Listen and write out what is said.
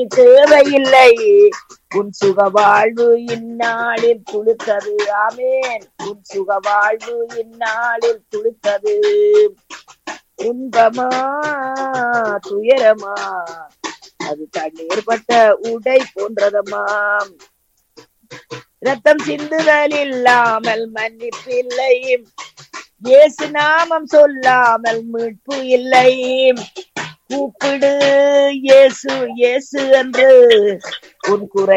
தேவையில்லை உன் சுக வாழ்வு இந்நாளில் துளித்தது ஆமேன் உன் சுக வாழ்வு இந்நாளில் துளித்தது இன்பமா துயரமா அது தண்ணீர் பட்ட உடை போன்றதமாம் ரத்தம் சிந்துதல் இல்லாமல் மன்னிப்பில்லை இயேசு நாமம் சொல்லாமல் மீட்பு இல்லை கூப்பிடு இயேசு இயேசு என்று உன் குறை